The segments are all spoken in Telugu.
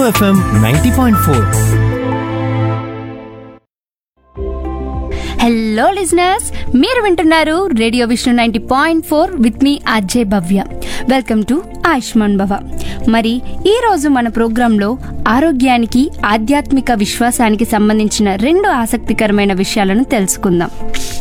FM ninety point four hello listeners మీరు వింటున్నారు radio Vishnu ninety point four with మీ అజయ్ భవ్య వెల్కమ్ టు ఆయుష్మాన్ భవ మరి ఈ రోజు మన ప్రోగ్రాంలో ఆరోగ్యానికి ఆధ్యాత్మిక విశ్వాసానికి సంబంధించిన రెండు ఆసక్తికరమైన విషయాలను తెలుసుకుందాం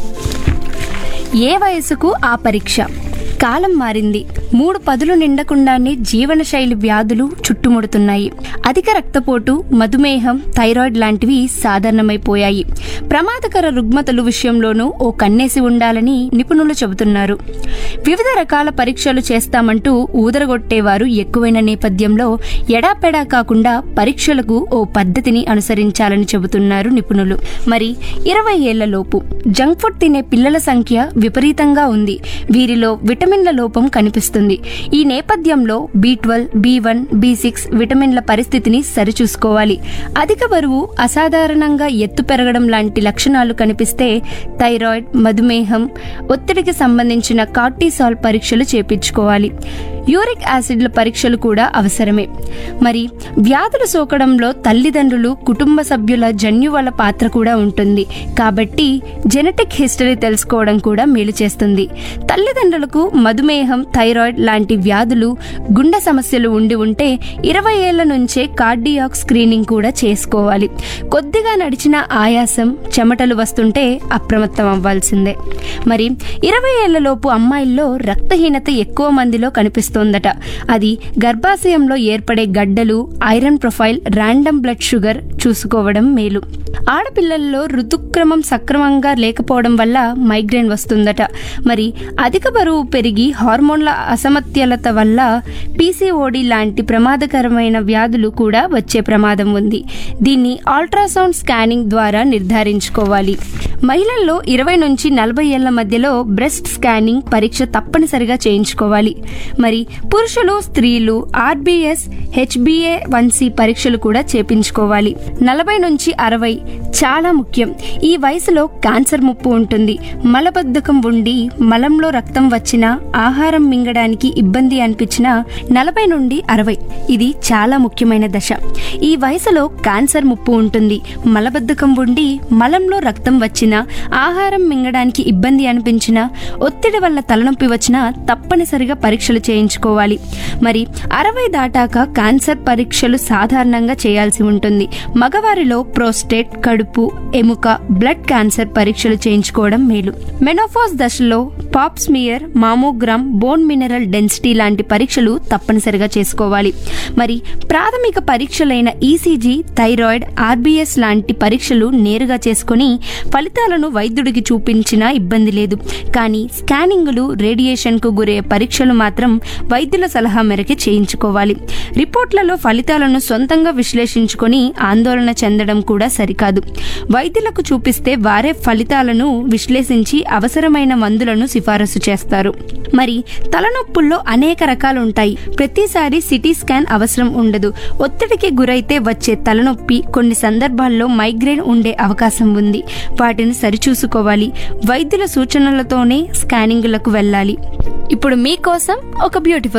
ఏ వయసుకు ఆ పరీక్ష కాలం మారింది మూడు పదులు నిండకుండానే జీవనశైలి వ్యాధులు చుట్టుముడుతున్నాయి అధిక రక్తపోటు మధుమేహం థైరాయిడ్ లాంటివి సాధారణమైపోయాయి ప్రమాదకర రుగ్మతలు విషయంలోనూ ఓ కన్నేసి ఉండాలని నిపుణులు చెబుతున్నారు వివిధ రకాల పరీక్షలు చేస్తామంటూ ఊదరగొట్టేవారు ఎక్కువైన నేపథ్యంలో ఎడాపెడా కాకుండా పరీక్షలకు ఓ పద్ధతిని అనుసరించాలని చెబుతున్నారు నిపుణులు మరి ఇరవై ఏళ్ల లోపు జంక్ ఫుడ్ తినే పిల్లల సంఖ్య విపరీతంగా ఉంది వీరిలో విటమిన్ల లోపం కనిపిస్తుంది ఈ నేపథ్యంలో B twelve B one B six విటమిన్ల పరిస్థితిని సరిచూసుకోవాలి అధిక బరువు అసాధారణంగా ఎత్తు పెరగడం లాంటి లక్షణాలు కనిపిస్తే థైరాయిడ్ మధుమేహం ఒత్తిడికి సంబంధించిన కార్టిసాల్ పరీక్షలు చేపించుకోవాలి యూరిక్ యాసిడ్ల పరీక్షలు కూడా అవసరమే మరి వ్యాధులు సోకడంలో తల్లిదండ్రులు కుటుంబ సభ్యుల జన్యువల పాత్ర కూడా ఉంటుంది కాబట్టి జెనెటిక్ హిస్టరీ తెలుసుకోవడం కూడా మేలు చేస్తుంది తల్లిదండ్రులకు మధుమేహం థైరాయిడ్ లాంటి వ్యాధులు గుండె సమస్యలు ఉండి ఉంటే ఇరవై ఏళ్ల నుంచే కార్డియాక్ స్క్రీనింగ్ కూడా చేసుకోవాలి కొద్దిగా నడిచిన ఆయాసం చెమటలు వస్తుంటే అప్రమత్తం అవ్వాల్సిందే మరి ఇరవై ఏళ్లలోపు అమ్మాయిల్లో రక్తహీనత ఎక్కువ మందిలో కనిపిస్తోందట అది గర్భాశయంలో ఏర్పడే గడ్డలు iron profile random blood sugar చూసుకోవడం మేలు ఆడపిల్లల్లో ఋతుక్రమం సక్రమంగా లేకపోవడం వల్ల మైగ్రేన్ వస్తుందట మరి అధిక బరువు పెరిగి హార్మోన్ల అసమత్యలత వల్ల పీసీఓడి లాంటి ప్రమాదకరమైన వ్యాధులు కూడా వచ్చే ప్రమాదం ఉంది దీన్ని అల్ట్రాసౌండ్ స్కానింగ్ ద్వారా నిర్ధారించుకోవాలి మహిళల్లో ఇరవై నుంచి నలభై ఏళ్ల మధ్యలో బ్రెస్ట్ స్కానింగ్ పరీక్ష తప్పనిసరిగా చేయించుకోవాలి మరి పురుషులు స్త్రీలు ఆర్బీఎస్ హెచ్బిఏ వన్సి పరీక్షలు కూడా చేపించుకోవాలి నలభై నుంచి అరవై చాలా ముఖ్యం ఈ వయసులో క్యాన్సర్ ముప్పు ఉంటుంది మలబద్ధకం ఉండి మలంలో రక్తం వచ్చినా ఆహారం మింగడానికి ఇబ్బంది అనిపించినా నలభై నుండి అరవై ఇది చాలా ముఖ్యమైన దశ ఈ వయసులో క్యాన్సర్ ముప్పు ఉంటుంది మలబద్ధకం ఉండి మలంలో రక్తం వచ్చినా ఆహారం మింగడానికి ఇబ్బంది అనిపించినా ఒత్తిడి వల్ల తలనొప్పి వచ్చినా తప్పనిసరిగా పరీక్షలు చేయించుకోవాలి మరి అరవై దాటాక క్యాన్సర్ పరీక్షలు సాధారణంగా చేయాల్సి ఉంటుంది మగవారిలో ప్రోస్టేట్ కడుపు ఎముక బ్లడ్ క్యాన్సర్ పరీక్షలు చేయించుకోవడం మేలు మెనోఫాస్ దశలో pap smear mammogram bone mineral density లాంటి పరీక్షలు తప్పనిసరిగా చేసుకోవాలి మరి ప్రాథమిక పరీక్షలైన ఈసీజీ థైరాయిడ్ ఆర్బీఎస్ లాంటి పరీక్షలు నేరుగా చేసుకుని ఫలితాలను వైద్యుడికి చూపించినా ఇబ్బంది లేదు కానీ స్కానింగులు రేడియేషన్కు గురయ్యే పరీక్షలు మాత్రం వైద్యుల సలహా మేరకే చేయించుకోవాలి రిపోర్ట్లలో ఫలితాలను సొంతంగా విశ్లేషించుకొని ఆందోళన చెందడం కూడా సరికాదు వైద్యులకు చూపిస్తే వారే ఫలితాలను విశ్లేషించి అవసరమైన మందులను సిఫారసు చేస్తారు మరి తలనొప్పుల్లో అనేక రకాలు ఉంటాయి ప్రతిసారి సిటీ స్కాన్ అవసరం ఉండదు ఒత్తిడికి గురైతే వచ్చే తలనొప్పి కొన్ని సందర్భాల్లో మైగ్రేన్ ఉండే అవకాశం ఉంది వాటిని సరిచూసుకోవాలి వైద్యుల సూచనలతోనే స్కానింగ్లకు వెళ్ళాలి ఇప్పుడు మీకోసం ఒక బ్యూటిఫుల్